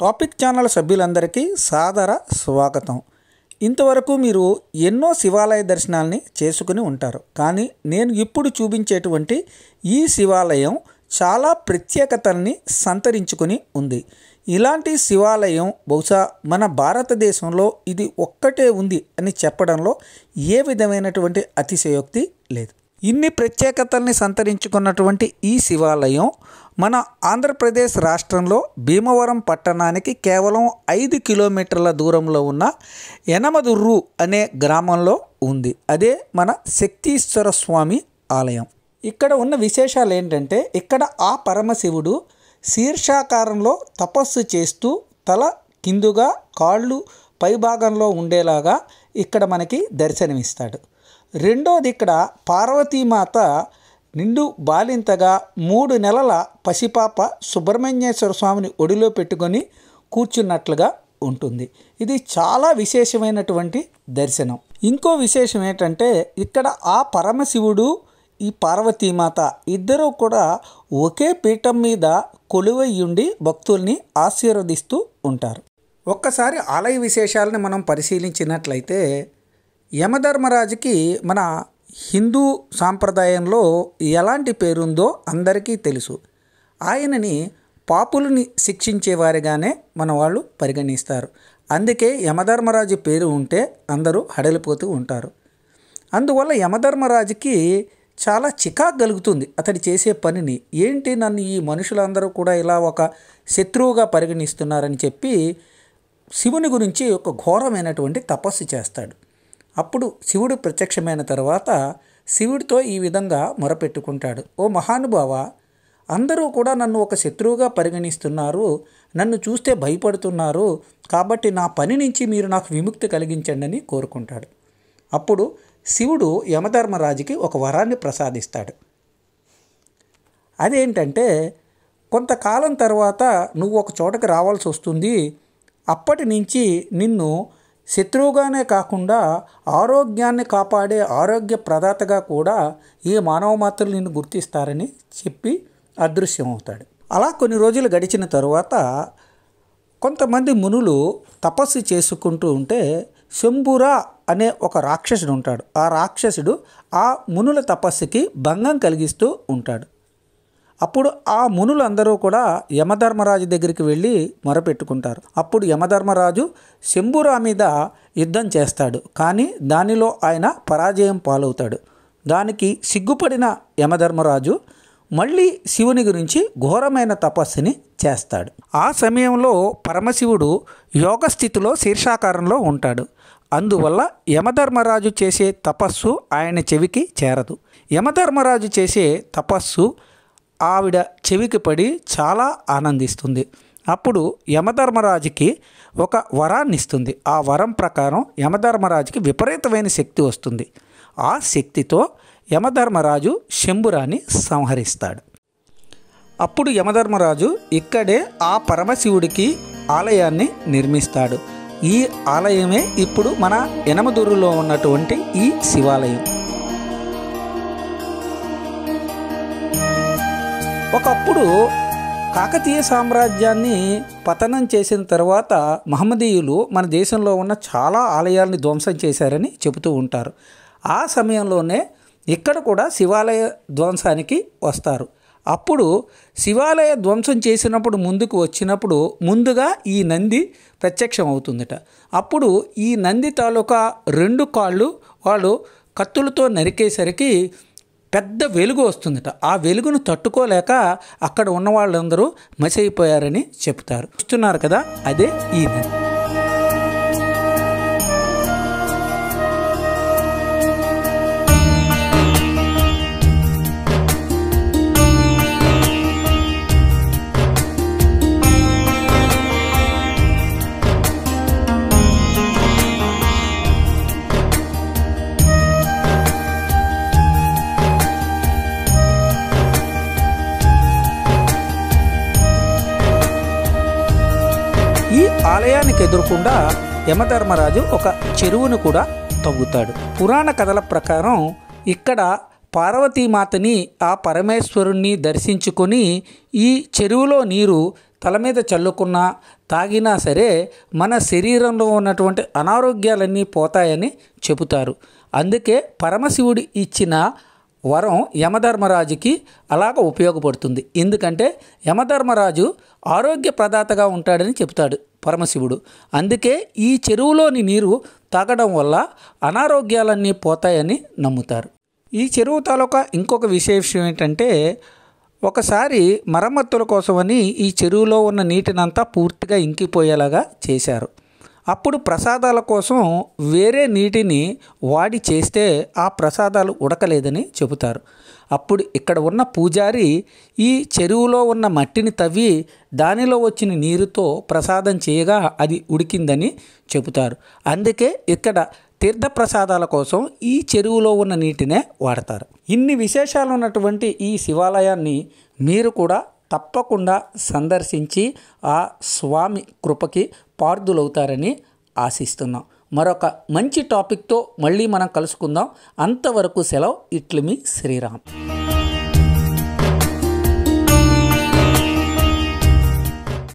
topic channel సభ్యులందరికీ సాదర స్వాగతం ఇంతవరకు మీరు ఎన్నో శివాలయ దర్శనాల్ని చేసుకుని ఉంటారు కానీ నేను ఇప్పుడు చూపించేటువంటి ఈ శివాలయం చాలా ప్రత్యేకతల్ని సంతరించుకుని ఉంది ఇలాంటి శివాలయం బహుశా మన భారతదేశంలో ఇది ఒక్కటే ఉంది అని చెప్పడంలో ఏ విధమైనటువంటి అతిశయోక్తి లేదు ఇన్ని ప్రత్యేకతల్ని సంతరించుకున్నటువంటి ఈ శివాలయం మన ఆంధ్రప్రదేశ్ రాష్ట్రంలో భీమవరం పట్టణానికి కేవలం ఐదు కిలోమీటర్ల దూరంలో ఉన్న యనమదుర్రు అనే గ్రామంలో ఉంది అదే మన శక్తీశ్వర స్వామి ఆలయం ఇక్కడ ఉన్న విశేషాలు ఏంటంటే ఇక్కడ ఆ పరమశివుడు శీర్షాకారంలో తపస్సు చేస్తూ తల కిందుగా కాళ్ళు పైభాగంలో ఉండేలాగా ఇక్కడ మనకి దర్శనమిస్తాడు రెండోది ఇక్కడ పార్వతీమాత నిండు బాలింతగా మూడు నెలల పసిపాప సుబ్రహ్మణ్యేశ్వర స్వామిని ఒడిలో పెట్టుకొని కూర్చున్నట్లుగా ఉంటుంది ఇది చాలా విశేషమైనటువంటి దర్శనం ఇంకో విశేషం ఏంటంటే ఇక్కడ ఆ పరమశివుడు ఈ పార్వతీమాత ఇద్దరూ కూడా ఒకే పీఠం మీద కొలువయ్యుండి భక్తుల్ని ఆశీర్వదిస్తూ ఉంటారు ఒక్కసారి ఆలయ విశేషాలను మనం పరిశీలించినట్లయితే యమధర్మరాజుకి మన హిందూ సాంప్రదాయంలో ఎలాంటి పేరుందో అందరికీ తెలుసు ఆయనని పాపులని శిక్షించేవారిగానే మన వాళ్ళు పరిగణిస్తారు అందుకే యమధర్మరాజు పేరు ఉంటే అందరూ హడలిపోతూ ఉంటారు అందువల్ల యమధర్మరాజుకి చాలా చికాకు కలుగుతుంది అతడు చేసే పనిని ఏంటి నన్ను ఈ మనుషులందరూ కూడా ఇలా ఒక శత్రువుగా పరిగణిస్తున్నారని చెప్పి శివుని గురించి ఒక ఘోరమైనటువంటి తపస్సు చేస్తాడు అప్పుడు శివుడు ప్రత్యక్షమైన తర్వాత శివుడితో ఈ విధంగా మొరపెట్టుకుంటాడు ఓ మహానుభావ అందరూ కూడా నన్ను ఒక శత్రువుగా పరిగణిస్తున్నారు నన్ను చూస్తే భయపడుతున్నారు కాబట్టి నా పని నుంచి మీరు నాకు విముక్తి కలిగించండి అని కోరుకుంటాడు అప్పుడు శివుడు యమధర్మరాజుకి ఒక వరాన్ని ప్రసాదిస్తాడు అదేంటంటే కొంతకాలం తర్వాత నువ్వు ఒక చోటకి రావాల్సి వస్తుంది అప్పటి నుంచి నిన్ను శత్రువుగానే కాకుండా ఆరోగ్యాన్ని కాపాడే ఆరోగ్య ప్రదాతగా కూడా ఈ మానవ మాత్రలు నిన్ను గుర్తిస్తారని చెప్పి అదృశ్యం అవుతాడు అలా కొన్ని రోజులు గడిచిన తరువాత కొంతమంది మునులు తపస్సు చేసుకుంటూ ఉంటే శంభురా అనే ఒక రాక్షసుడు ఉంటాడు ఆ రాక్షసుడు ఆ మునుల తపస్సుకి భంగం కలిగిస్తూ ఉంటాడు అప్పుడు ఆ మునులందరూ కూడా యమధర్మరాజు దగ్గరికి వెళ్ళి మొరపెట్టుకుంటారు అప్పుడు యమధర్మరాజు శంభురా మీద యుద్ధం చేస్తాడు కానీ దానిలో ఆయన పరాజయం పాలవుతాడు దానికి సిగ్గుపడిన యమధర్మరాజు మళ్ళీ శివుని గురించి ఘోరమైన తపస్సుని చేస్తాడు ఆ సమయంలో పరమశివుడు యోగస్థితిలో శీర్షాకారంలో ఉంటాడు అందువల్ల యమధర్మరాజు చేసే తపస్సు ఆయన చెవికి చేరదు యమధర్మరాజు చేసే తపస్సు ఆవిడ చెవికి పడి చాలా ఆనందిస్తుంది అప్పుడు యమధర్మరాజుకి ఒక వరాన్ని ఇస్తుంది ఆ వరం ప్రకారం యమధర్మరాజుకి విపరీతమైన శక్తి వస్తుంది ఆ శక్తితో యమధర్మరాజు శంభురాన్ని సంహరిస్తాడు అప్పుడు యమధర్మరాజు ఇక్కడే ఆ పరమశివుడికి ఆలయాన్ని నిర్మిస్తాడు ఈ ఆలయమే ఇప్పుడు మన ఎనమదూరులో ఉన్నటువంటి ఈ శివాలయం ఒకప్పుడు కాకతీయ సామ్రాజ్యాన్ని పతనం చేసిన తర్వాత మహమ్మదీయులు మన దేశంలో ఉన్న చాలా ఆలయాల్ని ధ్వంసం చేశారని చెబుతూ ఉంటారు ఆ సమయంలోనే ఇక్కడ కూడా శివాలయ ధ్వంసానికి వస్తారు అప్పుడు శివాలయ ధ్వంసం చేసినప్పుడు ముందుకు వచ్చినప్పుడు ముందుగా ఈ నంది ప్రత్యక్షం అవుతుందట అప్పుడు ఈ నంది తాలూకా రెండు కాళ్ళు వాళ్ళు కత్తులతో నరికేసరికి పెద్ద వెలుగు వస్తుందట ఆ వెలుగును తట్టుకోలేక అక్కడ ఉన్న వాళ్ళందరూ మసైపోయారని చెప్తారు చూస్తున్నారు కదా అదే ఈ నంది ఈ ఆలయానికి ఎదురుకుండా యమధర్మరాజు ఒక చెరువును కూడా తవ్వుతాడు పురాణ కథల ప్రకారం ఇక్కడ పార్వతీమాతని ఆ పరమేశ్వరుణ్ణి దర్శించుకొని ఈ చెరువులో నీరు తల మీద చల్లుకున్నా తాగినా సరే మన శరీరంలో ఉన్నటువంటి అనారోగ్యాలన్నీ పోతాయని చెబుతారు అందుకే పరమశివుడు ఇచ్చిన వరం యమధర్మరాజుకి అలాగ ఉపయోగపడుతుంది ఎందుకంటే యమధర్మరాజు ఆరోగ్య ప్రదాతగా ఉంటాడని చెప్తాడు పరమశివుడు అందుకే ఈ చెరువులోని నీరు తాగడం వల్ల అనారోగ్యాలన్నీ పోతాయని నమ్ముతారు ఈ చెరువు తాలూకా ఇంకొక విశేషం ఏంటంటే ఒకసారి మరమ్మతుల కోసమని ఈ చెరువులో ఉన్న నీటినంతా పూర్తిగా ఇంకిపోయేలాగా చేశారు అప్పుడు ప్రసాదాల కోసం వేరే నీటిని వాడి చేస్తే ఆ ప్రసాదాలు ఉడకలేదని చెబుతారు అప్పుడు ఇక్కడ ఉన్న పూజారి ఈ చెరువులో ఉన్న మట్టిని తవ్వి దానిలో వచ్చిన నీరుతో ప్రసాదం చేయగా అది ఉడికిందని చెబుతారు అందుకే ఇక్కడ తీర్థప్రసాదాల కోసం ఈ చెరువులో ఉన్న నీటినే వాడతారు ఇన్ని విశేషాలు ఉన్నటువంటి ఈ శివాలయాన్ని మీరు కూడా తప్పకుండా సందర్శించి ఆ స్వామి కృపకి పార్థులవుతారని ఆశిస్తున్నాం మరొక మంచి టాపిక్తో మళ్ళీ మనం కలుసుకుందాం అంతవరకు సెలవు ఇట్లు మీ శ్రీరామ్